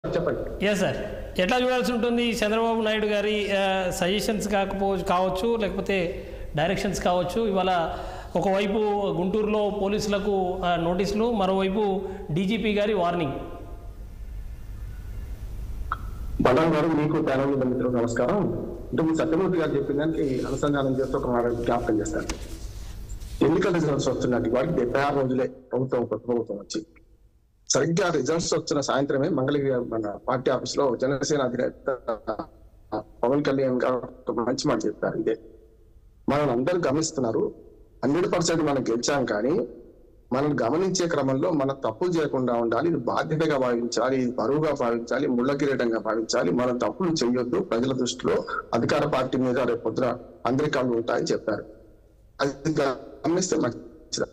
చెప్పండి yes sir ఎట్లా చూడాల్సి ఉంటుంది చంద్రబాబు నాయుడు గారి సజెషన్స్ కాకపో కావచ్చు లేకపోతే డైరెక్షన్స్ కావచ్చు ఇవాళ ఒకవైపు గుంటూరులో పోలీసులకు ఆ, నోటీసులు మరోవైపు డీజీపీ గారి వార్నింగ్ బలం గారు మీకు ప్యానల్ మిత్రులకు నమస్కారం అంటే మీ సత్యమూర్తి గారు చెప్పిన దానికి అనుసంధానం చేస్తూ ఒక మాట జ్ఞాపకం చేస్తాను ఎన్నికల రిజల్ట్స్ వస్తున్నాయి వారికి డెబ్బై ఆరు రోజులే ప్రభుత్వం కొత్త ప్రభుత్వం వచ్చి సరిగ్గా రిజల్ట్స్ వచ్చిన సాయంత్రమే మంగళగిరి మన పార్టీ ఆఫీస్ లో జనసేన అధినేత పవన్ కళ్యాణ్ గారు ఒక మంచి మాట చెప్పారు ఇదే మనం అందరూ గమనిస్తున్నారు హండ్రెడ్ పర్సెంట్ మనం గెలిచాం కానీ మనం గమనించే క్రమంలో మన తప్పులు చేయకుండా ఉండాలి ఇది బాధ్యతగా భావించాలి ఇది బరువుగా భావించాలి ముళ్ళ కిరీటంగా భావించాలి మనం తప్పులు చేయొద్దు ప్రజల దృష్టిలో అధికార పార్టీ మీద రేపు పొద్దున అందరి కళ్ళు ఉంటాయని చెప్పారు అది గమనిస్తే మంచిది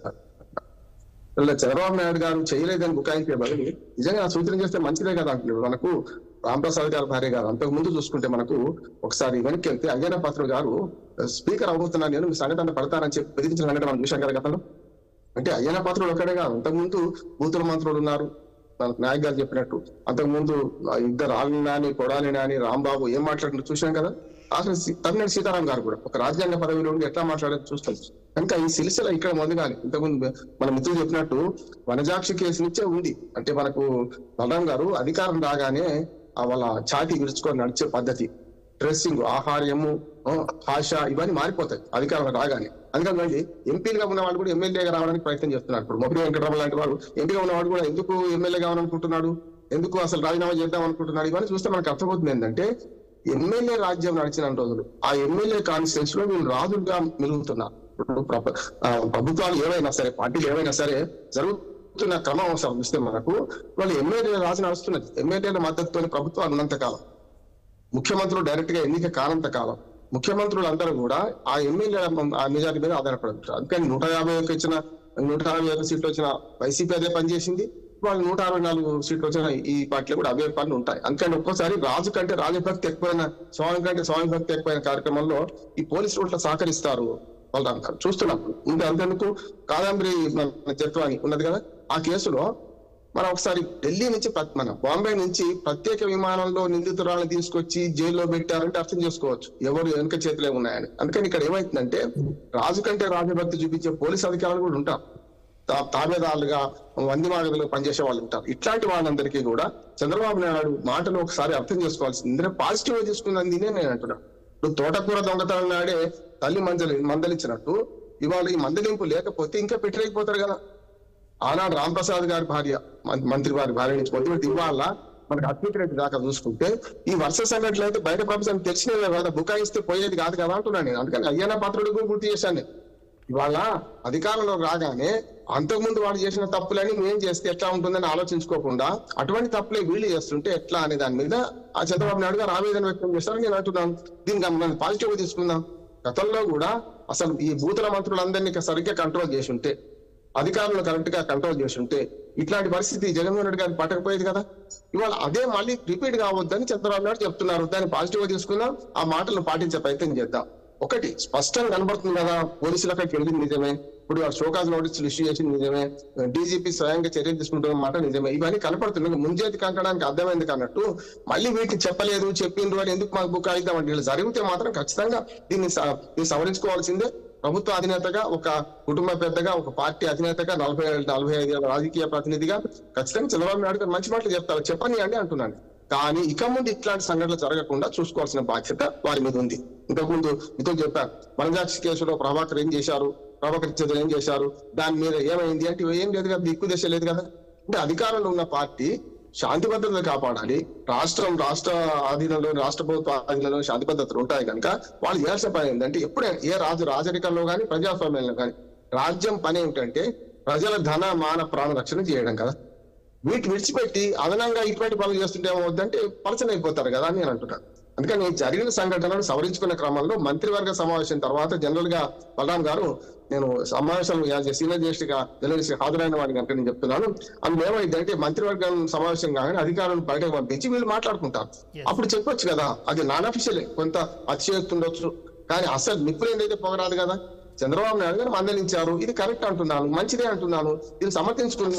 ఇలా చంద్రబాబు నాయుడు గారు చేయలేదని బుకాయించే బదులు నిజంగా ఆ సూచన చేస్తే మంచిదే కదా అంటున్నారు మనకు రాంప్రసాద్ గారు భార్య గారు అంతకు ముందు చూసుకుంటే మనకు ఒకసారి వెనక్కి వెళ్తే అయ్యన పాత్ర గారు స్పీకర్ అవబోతున్నాను నేను మీ సంఘటన పడతానని చెప్పి బెదిరించిన సంఘటన మనం చూశాం కదా గతంలో అంటే అయ్యన పాత్రుడు ఒక్కడే కాదు అంతకుముందు బూతుల మంత్రులు ఉన్నారు మనకు నాయక్ గారు చెప్పినట్టు అంతకుముందు ఆ ఇద్దరు ఆలిని నాని కొడాలి నాని రాంబాబు ఏం మాట్లాడిన చూసాం కదా అసలు సి- తమిళనాడు సీతారాం గారు కూడా ఒక రాజ్యాంగ పదవిలో ఉండి ఎట్లా మాట్లాడారు చూస్తాం కనుక ఈ సిలిసిల ఇక్కడ మొదలుగాలి ఇంతకుముందు మన మిత్రులు చెప్పినట్టు వనజాక్షి కేసు నుంచే ఉంది అంటే మనకు బలరాం గారు అధికారం రాగానే ఆ వాళ్ళ ఛాతి విరుచుకొని నడిచే పద్ధతి డ్రెస్సింగ్ ఆహార్యము ఆ, భాష ఇవన్నీ మారిపోతాయి అధికారం రాగానే అందుకని ఎంపీలుగా ఉన్న వాళ్ళు కూడా ఎమ్మెల్యేగా రావడానికి ప్రయత్నం చేస్తున్నారు ఇప్పుడు మొబిలి వెంకటరామ లాంటి వాడు ఎంపీగా ఉన్నవాడు కూడా ఎందుకు ఎమ్మెల్యే కావాలనుకుంటున్నాడు ఎందుకు అసలు రాజీనామా చేద్దాం అనుకుంటున్నాడు ఇవన్నీ చూస్తే మనకు అర్థమవుతుంది ఏంటంటే ఎమ్మెల్యే రాజ్యం నడిచిన రోజులు ఆ ఎమ్మెల్యే కాన్స్టిట్యూన్స్ లో వీళ్ళు రాజులుగా మెలుగుతున్నారు ఇప్పుడు ప్రభ- ఆ, ప్రభుత్వాలు ఏవైనా సరే పార్టీలు ఏవైనా సరే జరుగుతున్న క్రమం అవసరం చూస్తే మనకు వాళ్ళు ఎమ్మెల్యే రాజు నడుస్తున్నది ఎమ్మెల్యేల మద్దతుతో ప్రభుత్వాలు ఉన్నంత కాలం ముఖ్యమంత్రులు డైరెక్ట్ గా ఎన్నిక కానంత కాలం ముఖ్యమంత్రులు అందరూ కూడా ఆ ఎమ్మెల్యే ఆ మెజారిటీ మీద ఆధారపడుతుంటారు అందుకని నూట యాభై ఒక్క ఇచ్చిన నూట యాభై ఒక్క సీట్లు వచ్చిన వైసీపీ అదే పనిచేసింది వాళ్ళు నూట అరవై నాలుగు సీట్లు వచ్చిన ఈ పార్టీలో కూడా అవే పనులు ఉంటాయి అందుకని ఒక్కోసారి రాజు కంటే రాజభక్తి ఎక్కువైన స్వామి కంటే స్వామి భక్తి ఎక్కువైన కార్యక్రమంలో ఈ పోలీసులు ఇట్లా సహకరిస్తారు వాళ్ళు అంటారు చూస్తున్నప్పుడు ఇంకా అంతెందుకు కాదంబరి మన జత్వాని ఉన్నది కదా ఆ కేసులో మనం ఒకసారి ఢిల్లీ నుంచి ప్ర- మన బాంబే నుంచి ప్రత్యేక విమానంలో నిందితురాలను తీసుకొచ్చి జైల్లో పెట్టారంటే అర్థం చేసుకోవచ్చు ఎవరు వెనుక చేతిలో ఉన్నాయని అందుకని ఇక్కడ ఏమైతుందంటే రాజు కంటే రాజభక్తి చూపించే పోలీస్ అధికారులు కూడా ఉంటారు తా- తాబేదారులుగా వంది మాగదులుగా పనిచేసే వాళ్ళు ఉంటారు ఇట్లాంటి వాళ్ళందరికీ కూడా చంద్రబాబు నాయుడు మాటలు ఒకసారి అర్థం చేసుకోవాల్సింది ఇందులో పాజిటివ్ గా తీసుకున్నది నేను అంటున్నా ఇప్పుడు తోటకూర దొంగతనం నాడే తల్లి మందలి మందలించినట్టు ఇవాళ ఈ మందలింపు లేకపోతే ఇంకా పెట్టలేకపోతారు కదా ఆనాడు రాంప్రసాద్ గారి భార్య మం- మంత్రి వారి భార్య నుంచి మొదలుపెట్టి ఇవాళ మనకి అద్భుత రెడ్డి దాకా చూసుకుంటే ఈ వర్ష సంఘటనలు అయితే బయట ప్రపంచం తెలిసినవే కదా బుకాయిస్తే పోయేది కాదు కదా అంటున్నాను నేను అందుకని అయ్యన పాత్రుడు కూడా గుర్తు చేశాను నేను. ఇవాళ అధికారంలో రాగానే అంతకుముందు వాడు చేసిన తప్పులని మేము చేస్తే ఎట్లా ఉంటుందని ఆలోచించుకోకుండా అటువంటి తప్పులే వీళ్ళు చేస్తుంటే ఎట్లా అనే దాని మీద ఆ చంద్రబాబు నాయుడు గారు ఆవేదన వ్యక్తం చేస్తారని నేను అంటున్నాను దీనికి మనం పాజిటివ్ గా తీసుకుందాం గతంలో కూడా అసలు ఈ బూతుల మంత్రులందరినీ సరిగ్గా కంట్రోల్ చేసి ఉంటే అధికారులు కరెక్ట్ గా కంట్రోల్ చేసి ఉంటే ఇట్లాంటి పరిస్థితి జగన్మోహన్ రెడ్డి గారికి పట్టకపోయేది కదా ఇవాళ అదే మళ్ళీ రిపీట్ కావద్దని చంద్రబాబు నాయుడు చెప్తున్నారు దాన్ని పాజిటివ్ గా తీసుకుందాం ఆ మాటలను పాటించే ప్రయత్నం చేద్దాం ఒకటి స్పష్టంగా కనబడుతుంది కదా పోలీసులు అక్కడికి వెళ్ళింది నిజమే ఇప్పుడు షోకాజ్ నోటీసులు ఇష్యూ చేసింది నిజమే డీజీపీ స్వయంగా చర్యలు తీసుకుంటున్న మాట నిజమే ఇవన్నీ కనపడుతున్నాయి ముంజేతి కంకడానికి అర్థమైంది కన్నట్టు మళ్ళీ వీటికి చెప్పలేదు చెప్పిండ్రు అని ఎందుకు మాకు బుక్ అయిద్దాం అంటే ఇలా జరిగితే మాత్రం ఖచ్చితంగా దీన్ని స- దీన్ని సవరించుకోవాల్సిందే ప్రభుత్వ అధినేతగా ఒక కుటుంబ పెద్దగా ఒక పార్టీ అధినేతగా నలభై నలభై ఐదు ఏళ్ళ రాజకీయ ప్రతినిధిగా ఖచ్చితంగా చంద్రబాబు నాయుడు గారు మంచి మాటలు చెప్తారు చెప్పని అండి అంటున్నాను కానీ ఇక ముందు ఇట్లాంటి సంఘటనలు జరగకుండా చూసుకోవాల్సిన బాధ్యత వారి మీద ఉంది ఇంతకుముందు మీతో చెప్పారు వనజాక్షి కేసులో ప్రభాకర్ ఏం చేశారు ప్రభాకర్ చంద్ర ఏం చేశారు దాని మీద ఏమైంది అంటే ఏం లేదు కదా దిక్కు దశ లేదు కదా అంటే అధికారంలో ఉన్న పార్టీ శాంతి భద్రతలు కాపాడాలి రాష్ట్రం రాష్ట్ర ఆధీనంలో రాష్ట్ర ప్రభుత్వ ఆధీనంలో శాంతి భద్రతలు ఉంటాయి కనుక వాళ్ళు చేయాల్సిన పని ఏంటంటే ఎప్పుడైనా ఏ రాజు రాజరికంలో కానీ ప్రజాస్వామ్యంలో కానీ రాజ్యం పని ఏమిటంటే ప్రజల ధన మాన ప్రాణ రక్షణ చేయడం కదా వీటి విడిచిపెట్టి అదనంగా ఇటువంటి పనులు చేస్తుంటే ఏమవుద్దంటే పలచన అయిపోతారు కదా అని నేను అంటున్నాను అందుకని జరిగిన సంఘటనలు సవరించుకునే క్రమంలో మంత్రివర్గ సమావేశం తర్వాత జనరల్ గా బలరాం గారు నేను సమావేశం సీనియర్ జర్నలిస్ట్ గా జర్నలిస్ట్ హాజరైన వాడిని కనుక నేను చెప్తున్నాను అందులో ఏమైందంటే మంత్రివర్గం సమావేశం కాగానే అధికారులను బయటకు పంపించి వీళ్ళు మాట్లాడుకుంటారు అప్పుడు చెప్పొచ్చు కదా అది నాన్ అఫీషియలే కొంత అతిశయోక్తి ఉండొచ్చు కానీ అసలు నిప్పులు ఏంటైతే పొగరాదు కదా చంద్రబాబు నాయుడు గారు మందలించారు ఇది కరెక్ట్ అంటున్నాను మంచిదే అంటున్నాను దీన్ని సమర్థించుకుందాం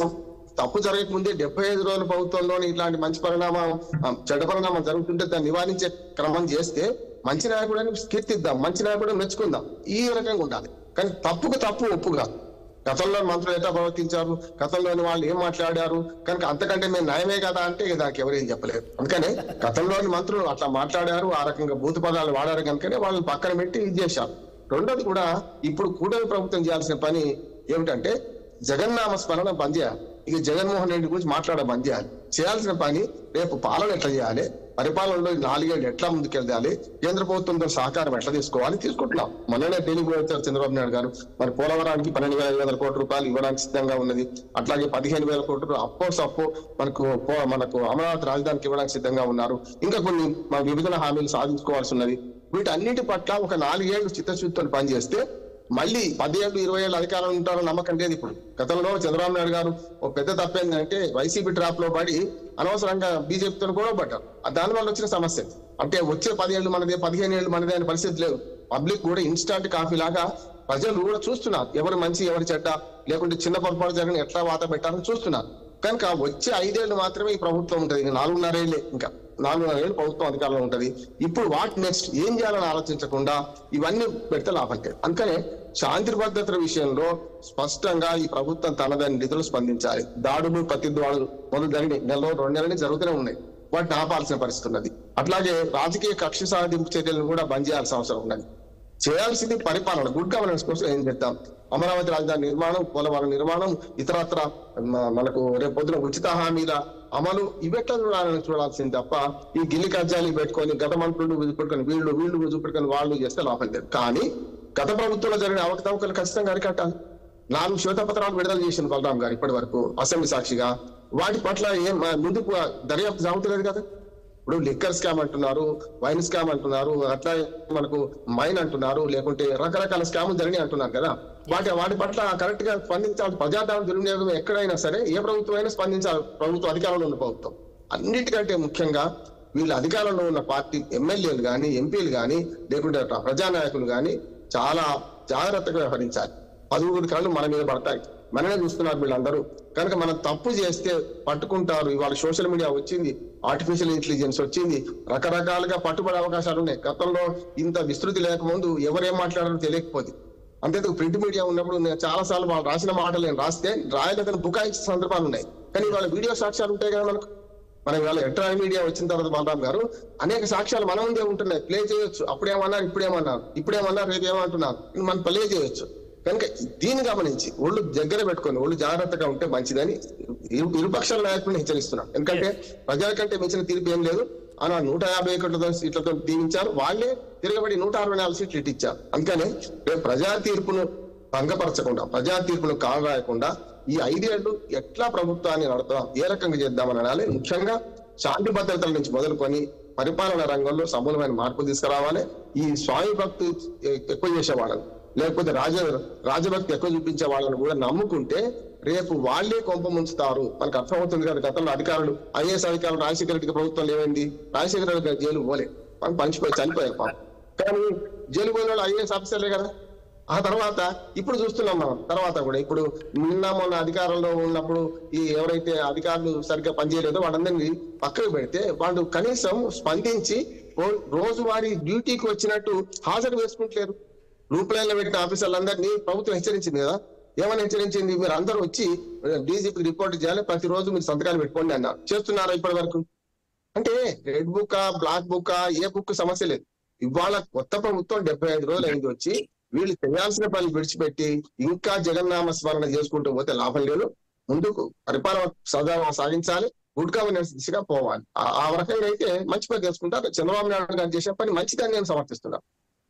తప్పు జరగక ముందే డెబ్బై ఐదు రోజుల ప్రభుత్వంలోని ఇట్లాంటి మంచి పరిణామం ఆ, చెడ్డ పరిణామం జరుగుతుంటే దాన్ని నివారించే క్రమం చేస్తే మంచి నాయకుడని కీర్తిద్దాం మంచి నాయకుడు మెచ్చుకుందాం ఈ రకంగా ఉండాలి కానీ తప్పుకు తప్పు ఒప్పు కాదు గతంలో మంత్రులు ఎట్లా ప్రవర్తించారు గతంలోని వాళ్ళు ఏం మాట్లాడారు కనుక అంతకంటే మేము న్యాయమే కదా అంటే ఇక దానికి ఎవరేం చెప్పలేరు అందుకనే గతంలోని మంత్రులు అట్లా మాట్లాడారు ఆ రకంగా భూత పదాలు వాడారు కనుకనే వాళ్ళని పక్కన పెట్టి ఇది చేశారు రెండోది కూడా ఇప్పుడు కూటమి ప్రభుత్వం చేయాల్సిన పని ఏమిటంటే జగన్నామ స్మరణ బంద్ చేయాలి ఇక జగన్మోహన్ రెడ్డి గురించి మాట్లాడ బంద్ చేయాలి చేయాల్సిన పని రేపు పాలన ఎట్లా చేయాలి పరిపాలనలో ఈ నాలుగేళ్ళు ఎట్లా ముందుకెళ్ళాలి కేంద్ర ప్రభుత్వంతో సహకారం ఎట్లా తీసుకోవాలి తీసుకుంటున్నాం మొన్ననే ఢిల్లీ పోయి వచ్చారు చంద్రబాబు నాయుడు గారు మరి పోలవరానికి పన్నెండు వేల ఐదు వందల కోట్ల రూపాయలు ఇవ్వడానికి సిద్ధంగా ఉన్నది అట్లాగే పదిహేను వేల కోట్లు అప్పోర్స్ అప్పు మనకు పో- మనకు అమరావతి రాజధానికి ఇవ్వడానికి సిద్ధంగా ఉన్నారు ఇంకా కొన్ని మన విభజన హామీలు సాధించుకోవాల్సి ఉన్నది వీటన్నిటి పట్ల ఒక నాలుగేళ్లు చిత్తశుద్ధితో పనిచేస్తే మళ్ళీ పదిహేడు ఇరవై ఏళ్ళు అధికారంలో ఉంటారో నమ్మకం లేదు ఇప్పుడు గతంలో చంద్రబాబు నాయుడు గారు ఒక పెద్ద తప్పేందంటే వైసీపీ ట్రాప్ లో పడి అనవసరంగా బీజేపీతో గొడవ పడ్డారు ఆ దాని వల్ల వచ్చిన సమస్య అంటే వచ్చే పదిహేళ్ళు మనదే పదిహేను ఏళ్ళు మనదే అనే పరిస్థితి లేదు పబ్లిక్ కూడా ఇన్స్టాంట్ కాఫీ లాగా ప్రజలు కూడా చూస్తున్నారు ఎవరు మంచి ఎవరు చెడ్డ లేకుంటే చిన్న పొరపాటు జరిగిన ఎట్లా వాత పెట్టాలని చూస్తున్నారు కనుక వచ్చే ఐదేళ్లు మాత్రమే ఈ ప్రభుత్వం ఉంటది ఇంకా నాలుగున్నరేళ్లే ఇంకా నాలుగున్నర ఏళ్ళు ప్రభుత్వం అధికారంలో ఉంటది ఇప్పుడు వాట్ నెక్స్ట్ ఏం చేయాలని ఆలోచించకుండా ఇవన్నీ పెడితే లాభం లేదు అందుకనే శాంతి భద్రతల విషయంలో స్పష్టంగా ఈ ప్రభుత్వం తనదని నిధులు స్పందించాలి దాడులు ప్రతిద్వాడులు మొదలు జరిగినాయి నెల రోజులు రెండు నెలలు జరుగుతూనే ఉన్నాయి వాటిని ఆపాల్సిన పరిస్థితి ఉన్నది అట్లాగే రాజకీయ కక్ష సాధింపు చర్యలను కూడా బంద్ చేయాల్సిన అవసరం ఉన్నది చేయాల్సింది పరిపాలన గుడ్ గవర్నెన్స్ కోసం ఏం చేద్దాం అమరావతి రాజధాని నిర్మాణం పోలవరం నిర్మాణం ఇతరత్ర మ- మనకు రేపు పొద్దున ఉచిత హామీల అమలు ఇవెట్లా చూడాలని చూడాల్సింది తప్ప ఈ గిల్లి కజ్జాలు పెట్టుకొని గత మంత్రులు చూపెట్టుకొని వీళ్ళు వీళ్ళు చూపెట్టుకొని వాళ్ళు చేస్తే లాభం లేదు కానీ గత ప్రభుత్వంలో జరిగిన అవకతవకలు ఖచ్చితంగా అరికట్టాలి నాలుగు శ్వేతపత్రాలు విడుదల చేసింది బలరాం గారు ఇప్పటి వరకు అసెంబ్లీ సాక్షిగా వాటి పట్ల ఏం మ- ముందుకు దర్యాప్తు సాగుతలేదు కదా ఇప్పుడు లిక్కర్ స్కామ్ అంటున్నారు వైన్ స్కామ్ అంటున్నారు అట్లా మనకు మైన్ అంటున్నారు లేకుంటే రకరకాల స్కాములు జరిగినాయి అంటున్నారు కదా వాటి వాటి పట్ల కరెక్ట్ గా స్పందించాలి ప్రజాధనం దుర్వినియోగం ఎక్కడైనా సరే ఏ ప్రభుత్వం అయినా స్పందించాలి ప్రభుత్వం అధికారంలో ఉన్న ప్రభుత్వం అన్నిటికంటే ముఖ్యంగా వీళ్ళ అధికారంలో ఉన్న పార్టీ ఎమ్మెల్యేలు కానీ ఎంపీలు కానీ లేకుంటే ప్రజానాయకులు కానీ చాలా జాగ్రత్తగా వ్యవహరించాలి పదుగురు కళ్ళు మన మీద పడతాయి మనమే చూస్తున్నారు వీళ్ళందరూ కనుక మనం తప్పు చేస్తే పట్టుకుంటారు ఇవాళ సోషల్ మీడియా వచ్చింది ఆర్టిఫిషియల్ ఇంటెలిజెన్స్ వచ్చింది రకరకాలుగా పట్టుబడే అవకాశాలు ఉన్నాయి గతంలో ఇంత విస్తృతి లేకముందు ఎవరేం మాట్లాడారో తెలియకపోతే అంతేందుకు ప్రింట్ మీడియా ఉన్నప్పుడు నేను చాలా సార్లు వాళ్ళు రాసిన మాటలు నేను రాస్తే రాయలేదని బుకాయించిన సందర్భాలు ఉన్నాయి కానీ వాళ్ళ వీడియో సాక్ష్యాలు ఉంటాయి కదా మనకు మనం ఇవాళ ఎలక్ట్రానిక్ మీడియా వచ్చిన తర్వాత బలరాం గారు అనేక సాక్ష్యాలు మన ముందే ఉంటున్నాయి ప్లే చేయొచ్చు అప్పుడేమన్నారు ఇప్పుడేమన్నారు ఇప్పుడేమన్నారు రేపు ఏమంటున్నారు మనం ప్లే చేయొచ్చు కనుక దీన్ని గమనించి ఒళ్ళు దగ్గర పెట్టుకొని ఒళ్ళు జాగ్రత్తగా ఉంటే మంచిదని ఇరు ఇరుపక్షాల నాయకులను హెచ్చరిస్తున్నాను ఎందుకంటే ప్రజల కంటే మించిన తీర్పు ఏం లేదు అలా నూట యాభై ఒకటి సీట్లతో దీవించారు వాళ్ళే తిరగబడి నూట అరవై నాలుగు సీట్లు ఇటు ఇచ్చారు అందుకనే రేపు ప్రజా తీర్పును భంగపరచకుండా ప్రజా తీర్పును కాలరాయకుండా ఈ ఐదేళ్లు ఎట్లా ప్రభుత్వాన్ని నడతాం ఏ రకంగా చేద్దామని అనాలి ముఖ్యంగా శాంతి భద్రతల నుంచి మొదలుకొని పరిపాలన రంగంలో సమూలమైన మార్పులు తీసుకురావాలి ఈ స్వామి భక్తి ఎ- ఎక్కువ చేసే వాళ్ళని లేకపోతే రాజ రాజభక్తి ఎక్కువ చూపించే వాళ్ళని కూడా నమ్ముకుంటే రేపు వాళ్ళే కొంప ముంచుతారు మనకు అర్థమవుతుంది కదా గతంలో అధికారులు ఐఏఎస్ అధికారులు రాజశేఖర రెడ్డికి ప్రభుత్వంలో ఏమైంది రాజశేఖర రెడ్డి గారు జైలు పోలే మనం పంచిపోయి చనిపోయారు పాపం కానీ జైలు పోయిన వాళ్ళు ఐఏఎస్ ఆఫీసర్లే కదా ఆ తర్వాత ఇప్పుడు చూస్తున్నాం మనం తర్వాత కూడా ఇప్పుడు నిన్న మొన్న అధికారంలో ఉన్నప్పుడు ఈ ఎవరైతే అధికారులు సరిగ్గా పనిచేయలేదో వాళ్ళందరినీ పక్కకు పెడితే వాళ్ళు కనీసం స్పందించి రో- రోజువారీ డ్యూటీకి వచ్చినట్టు హాజరు వేసుకుంటలేరు రూప్ లైన్ లో పెట్టిన ఆఫీసర్లందరినీ ప్రభుత్వం హెచ్చరించింది కదా ఏమని హెచ్చరించింది మీరు అందరూ వచ్చి డీజీపీ రిపోర్ట్ చేయాలి ప్రతిరోజు మీరు సంతకాలు పెట్టుకోండి అన్నారు చేస్తున్నారా ఇప్పటి వరకు అంటే red book black book A book సమస్య లేదు ఇవాళ కొత్త ప్రభుత్వం డెబ్బై ఐదు రోజులు అయింది వచ్చి వీళ్ళు చేయాల్సిన పనులు విడిచిపెట్టి ఇంకా జగన్నామ స్మరణ చేసుకుంటూ పోతే లాభం లేదు ముందుకు పరిపాలన సదాగా సాగించాలి గుడ్ గవర్నెన్స్ దిశగా పోవాలి ఆ- ఆ రకంగా అయితే మంచి పని చేసుకుంటారు చంద్రబాబు నాయుడు గారు చేసిన పని మంచిదని నేను సమర్థిస్తున్నాను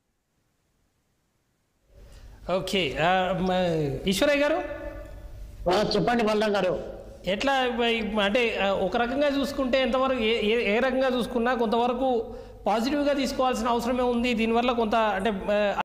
ఓకే ఆ, మ- ఈశ్వరయ్య గారు ఆ, చెప్పండి బలరాం గారు ఎట్లా ఇ- అంటే ఆ, ఒక రకంగా చూసుకుంటే ఎంతవరకు ఏ ఏ- ఏ రకంగా చూసుకున్నా కొంతవరకు పాజిటివ్గా తీసుకోవాల్సిన అవసరమే ఉంది దీనివల్ల కొంత అంటే ఆ,